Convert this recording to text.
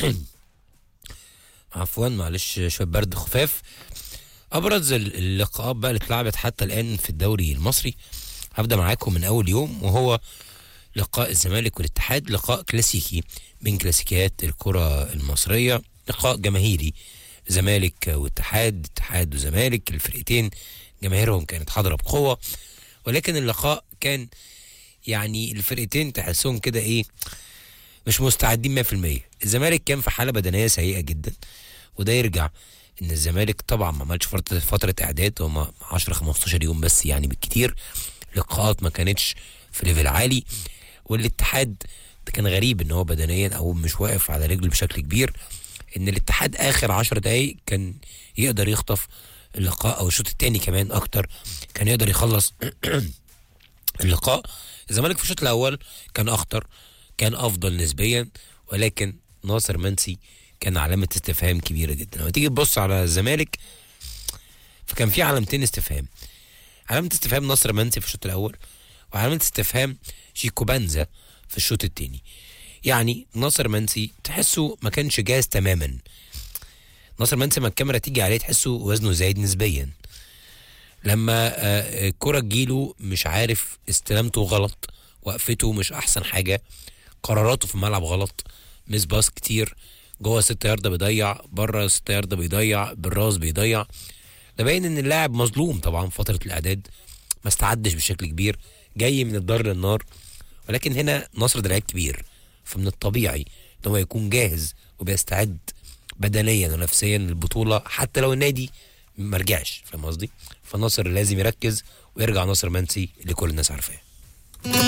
عفوا معلش شويه برد خفاف ابرز ال- اللقاءات بقى اللي اتلعبت حتى الان في الدوري المصري هبدا معاكم من اول يوم وهو لقاء الزمالك والاتحاد لقاء كلاسيكي من كلاسيكيات الكره المصريه لقاء جماهيري زمالك واتحاد اتحاد وزمالك الفرقتين جماهيرهم كانت حاضره بقوه ولكن اللقاء كان يعني الفرقتين تحسهم كده ايه مش مستعدين 100% الزمالك كان في حاله بدنيه سيئه جدا وده يرجع ان الزمالك طبعا ما عملش فتره فتره اعداد هم 10 15 يوم بس يعني بالكتير لقاءات ما كانتش في ليفل عالي والاتحاد ده كان غريب ان هو بدنيا او مش واقف على رجله بشكل كبير ان الاتحاد اخر 10 دقايق كان يقدر يخطف اللقاء او الشوط الثاني كمان اكتر كان يقدر يخلص اللقاء الزمالك في الشوط الاول كان اخطر كان افضل نسبيا ولكن ناصر منسي كان علامه استفهام كبيره جدا لما تيجي تبص على الزمالك فكان في علامتين استفهام علامه استفهام ناصر منسي في الشوط الاول وعلامه استفهام شيكو بانزا في الشوط الثاني يعني ناصر منسي تحسه ما كانش جاهز تماما ناصر منسي ما الكاميرا تيجي عليه تحسه وزنه زايد نسبيا لما آه، الكرة تجيله مش عارف استلامته غلط وقفته مش احسن حاجة قراراته في الملعب غلط مس باس كتير جوه ست ياردة بيضيع بره ست ياردة بيضيع بالراس بيضيع ده باين ان اللاعب مظلوم طبعا فترة الاعداد ما استعدش بشكل كبير جاي من الدار للنار ولكن هنا نصر ده لعيب كبير فمن الطبيعي ان هو يكون جاهز وبيستعد بدنيا ونفسيا للبطوله حتى لو النادي ما رجعش فاهم قصدي؟ فناصر لازم يركز ويرجع ناصر منسي اللي كل الناس عارفاه